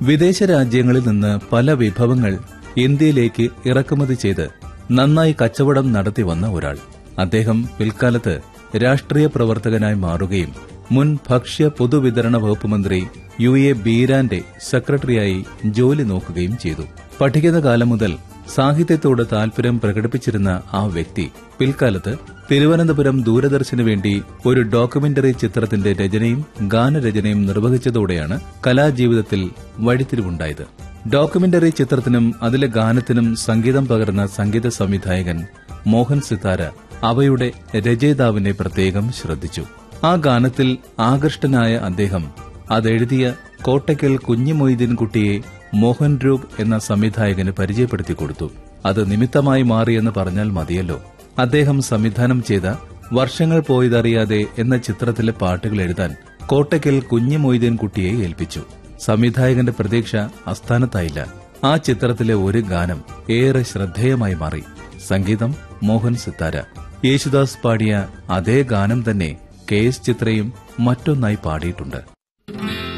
വിദേശ രാജ്യങ്ങളിൽ നിന്ന് പല വിഭവങ്ങൾ ഇന്ത്യയിലേക്ക് ഇറക്കുമതി ചെയ്ത് നന്നായി കച്ചവടം നടത്തി വന്ന ഒരാൾ അദ്ദേഹം പിൽക്കാലത്ത് രാഷ്ട്രീയ പ്രവർത്തകനായി മാറുകയും മുൻ ഭക്ഷ്യ പൊതുവിതരണ വകുപ്പ് മന്ത്രി യു എ ബീരാന്റെ സെക്രട്ടറിയായി ജോലി നോക്കുകയും ചെയ്തു പഠിക്കുന്ന കാലം മുതൽ സാഹിത്യത്തോട് താൽപര്യം പ്രകടിപ്പിച്ചിരുന്ന ആ വ്യക്തി പിൽക്കാലത്ത് തിരുവനന്തപുരം ദൂരദർശന് വേണ്ടി ഒരു ഡോക്യുമെന്ററി ചിത്രത്തിന്റെ രചനയും ഗാനരചനയും നിർവഹിച്ചതോടെയാണ് കലാജീവിതത്തിൽ വഴിത്തിരിവുണ്ടായത് ഡോക്യുമെന്ററി ചിത്രത്തിനും അതിലെ ഗാനത്തിനും സംഗീതം പകർന്ന സംഗീത സംവിധായകൻ മോഹൻ സിതാര അവയുടെ രചയിതാവിനെ പ്രത്യേകം ശ്രദ്ധിച്ചു ആ ഗാനത്തിൽ ആകൃഷ്ടനായ അദ്ദേഹം അതെഴുതിയ കോട്ടയ്ക്കൽ കുഞ്ഞിമൊയ്തീൻ കുട്ടിയെ മോഹൻ രൂപ് എന്ന സംവിധായകന് പരിചയപ്പെടുത്തി കൊടുത്തു അത് നിമിത്തമായി മാറിയെന്ന് പറഞ്ഞാൽ മതിയല്ലോ അദ്ദേഹം സംവിധാനം ചെയ്ത വർഷങ്ങൾ പോയതറിയാതെ എന്ന ചിത്രത്തിലെ പാട്ടുകൾ എഴുതാൻ കോട്ടയ്ക്കൽ കുഞ്ഞിമൊയ്തീൻ കുട്ടിയെ ഏൽപ്പിച്ചു സംവിധായകന്റെ പ്രതീക്ഷ അസ്ഥാനത്തായില്ല ആ ചിത്രത്തിലെ ഒരു ഗാനം ഏറെ ശ്രദ്ധേയമായി മാറി സംഗീതം മോഹൻ സിത്താര യേശുദാസ് പാടിയ അതേ ഗാനം തന്നെ കെ എസ് ചിത്രയും മറ്റൊന്നായി പാടിയിട്ടുണ്ട്